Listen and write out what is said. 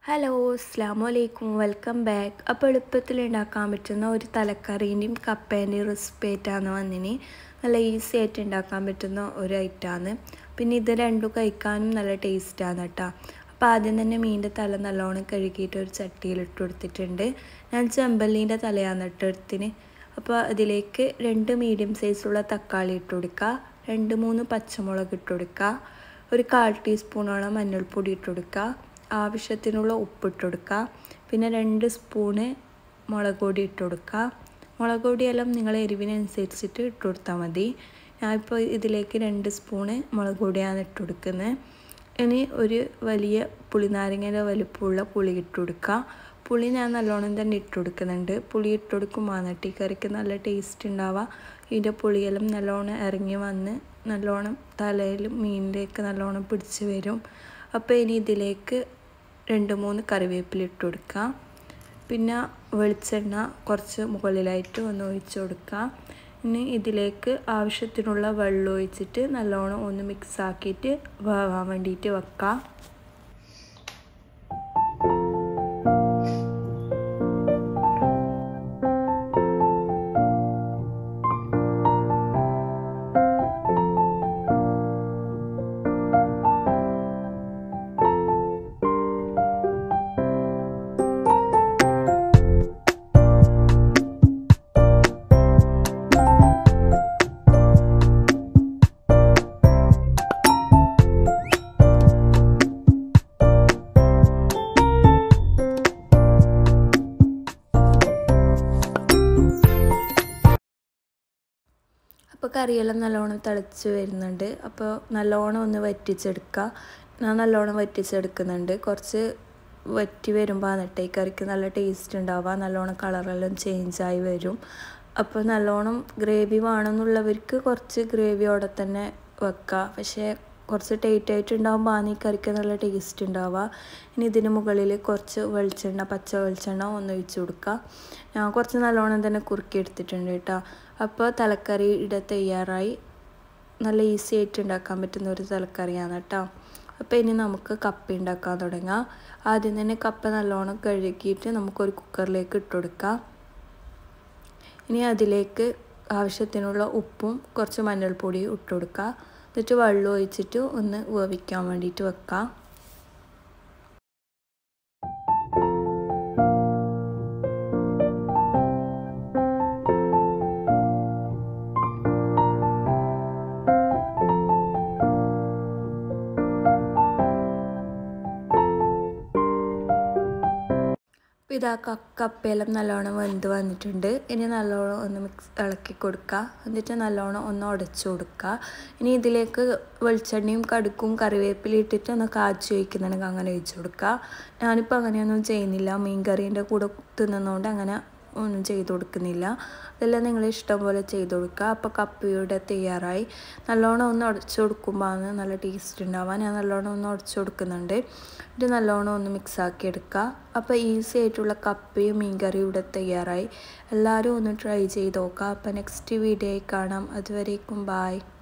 hello അസ്സാം വലൈക്കും welcome back അപ്പോൾ എളുപ്പത്തിൽ ഉണ്ടാക്കാൻ പറ്റുന്ന ഒരു തലക്കറീൻ്റെയും കപ്പേൻ്റെയും റെസിപ്പി ആയിട്ടാണ് വന്നിന് നല്ല ഈസി ആയിട്ട് ഉണ്ടാക്കാൻ പറ്റുന്ന ഒരു ഐറ്റമാണ് പിന്നെ ഇത് രണ്ടും കഴിക്കാനും നല്ല ടേസ്റ്റാണ് കേട്ടോ അപ്പോൾ ആദ്യം തന്നെ മീനിൻ്റെ തല നല്ലോണം കഴുകിയിട്ട് ഒരു ചട്ടിയിൽ ഇട്ട് കൊടുത്തിട്ടുണ്ട് ഞാൻ ചെമ്പല്ലീൻ്റെ തലയാണ് ഇട്ട് എടുത്തിന് അപ്പോൾ അതിലേക്ക് രണ്ട് മീഡിയം സൈസുള്ള തക്കാളി ഇട്ട് കൊടുക്കുക രണ്ട് മൂന്ന് പച്ചമുളക് ഇട്ട് കൊടുക്കുക ഒരു കാൽ ടീസ്പൂണോളം മഞ്ഞൾപ്പൊടി ഇട്ട് കൊടുക്കുക ആവശ്യത്തിനുള്ള ഉപ്പിട്ട് കൊടുക്കുക പിന്നെ രണ്ട് സ്പൂണ് മുളക് പൊടി ഇട്ട് കൊടുക്കുക മുളക് പൊടിയെല്ലാം നിങ്ങൾ എരിവിനനുസരിച്ചിട്ട് ഇട്ട് കൊടുത്താൽ മതി ഞാനിപ്പോൾ ഇതിലേക്ക് രണ്ട് സ്പൂണ് മുളക് പൊടിയാണ് ഇട്ട് കൊടുക്കുന്നത് ഇനി ഒരു വലിയ പുളിനാരങ്ങയുടെ വലുപ്പമുള്ള പുളി ഇട്ട് കൊടുക്കുക പുളി ഞാൻ നല്ലോണം തന്നെ ഇട്ട് കൊടുക്കുന്നുണ്ട് പുളി ഇട്ട് കൊടുക്കുമ്പോൾ ഈ കറിക്ക് നല്ല ടേസ്റ്റ് ഉണ്ടാവുക ഇതിൻ്റെ പുളിയെല്ലാം നല്ലോണം ഇറങ്ങി വന്ന് നല്ലോണം തലയിലും മീനിലേക്ക് നല്ലോണം പിടിച്ച് വരും അപ്പോൾ ഇനി ഇതിലേക്ക് രണ്ട് മൂന്ന് കറിവേപ്പില ഇട്ട് കൊടുക്കുക പിന്നെ വെളിച്ചെണ്ണ കുറച്ച് മുകളിലായിട്ട് ഒന്ന് ഒഴിച്ച് കൊടുക്കുക ഇനി ഇതിലേക്ക് ആവശ്യത്തിനുള്ള വെള്ളം ഒഴിച്ചിട്ട് നല്ലോണം ഒന്ന് മിക്സ് ആക്കിയിട്ട് വേവാൻ വേണ്ടിയിട്ട് വെക്കാം അപ്പോൾ കറിയെല്ലാം നല്ലോണം തിളച്ച് വരുന്നുണ്ട് അപ്പോൾ നല്ലോണം ഒന്ന് വറ്റിച്ചെടുക്കുക ഞാൻ നല്ലോണം വറ്റിച്ചെടുക്കുന്നുണ്ട് കുറച്ച് വറ്റി വരുമ്പോൾ എന്നിട്ട് ഈ കറിക്ക് നല്ല ടേസ്റ്റ് ഉണ്ടാവുക നല്ലോണം കളറെല്ലാം ചേഞ്ചായി വരും അപ്പോൾ നല്ലോണം ഗ്രേവി വേണമെന്നുള്ളവർക്ക് കുറച്ച് ഗ്രേവിയോടെ തന്നെ വെക്കുക പക്ഷേ കുറച്ച് ടൈറ്റ് ആയിട്ട് ഉണ്ടാകുമ്പോൾ ആണ് ഈ കറിക്ക് നല്ല ടേസ്റ്റ് ഉണ്ടാവുക ഇനി ഇതിന് മുകളിൽ കുറച്ച് വെളിച്ചെണ്ണ പച്ച വെളിച്ചെണ്ണ ഒന്ന് ഒഴിച്ച് കൊടുക്കുക ഞാൻ കുറച്ച് നല്ലോണം തന്നെ കുറുക്കി എടുത്തിട്ടുണ്ട് കേട്ടോ അപ്പോൾ തലക്കറി ഇട തയ്യാറായി നല്ല ഈസി ആയിട്ട് ഉണ്ടാക്കാൻ പറ്റുന്ന ഒരു തലക്കറിയാണ് കേട്ടോ അപ്പോൾ ഇനി നമുക്ക് കപ്പ ഉണ്ടാക്കാൻ തുടങ്ങാം ആദ്യം തന്നെ കപ്പ നല്ലോണം കഴുകിയിട്ട് നമുക്കൊരു കുക്കറിലേക്ക് ഇട്ട് കൊടുക്കാം ഇനി അതിലേക്ക് ആവശ്യത്തിനുള്ള ഉപ്പും കുറച്ച് മഞ്ഞൾപ്പൊടിയും ഇട്ട് കൊടുക്കുക എന്നിട്ട് വെള്ളം ഒഴിച്ചിട്ട് ഒന്ന് വേവിക്കാൻ വേണ്ടിയിട്ട് വെക്കാം അപ്പോൾ ഇതാ കപ്പയെല്ലാം നല്ലോണം വെന്ത് വന്നിട്ടുണ്ട് ഇനി നല്ലോണം ഒന്ന് മിക്സ് ഇളക്കി കൊടുക്കുക എന്നിട്ട് നല്ലോണം ഒന്ന് ഉടച്ചു കൊടുക്കുക ഇനി ഇതിലേക്ക് വെളിച്ചെണ്ണയും കടുക്കും കറിവേപ്പില ഇട്ടിട്ട് ഒന്ന് കാച്ചി വയ്ക്കുന്നുണ്ടെങ്കിൽ അങ്ങനെ ഒഴിച്ച് കൊടുക്കുക ഞാനിപ്പോൾ അങ്ങനെയൊന്നും ചെയ്യുന്നില്ല മീൻ കറീൻ്റെ കൂടെ തിന്നുന്നതുകൊണ്ട് അങ്ങനെ ഒന്നും ചെയ്ത് കൊടുക്കുന്നില്ല അതെല്ലാം നിങ്ങൾ ഇഷ്ടം പോലെ ചെയ്ത് കൊടുക്കുക അപ്പോൾ കപ്പയുടെ തയ്യാറായി നല്ലോണം ഒന്ന് ഉടച്ചു കൊടുക്കുമ്പോഴാണ് നല്ല ടേസ്റ്റ് ഉണ്ടാവുക ഞാൻ നല്ലോണം ഒന്ന് ഉടച്ചു കൊടുക്കുന്നുണ്ട് ഇത് നല്ലോണം ഒന്ന് മിക്സ് ആക്കി എടുക്കുക അപ്പോൾ ഈസി ആയിട്ടുള്ള കപ്പയും മീൻ കറിയും ഇവിടെ തയ്യാറായി എല്ലാവരും ഒന്ന് ട്രൈ ചെയ്ത് നോക്കുക അപ്പോൾ നെക്സ്റ്റ് വീഡിയോയിൽ കാണാം അതുവരേക്കും ബായ്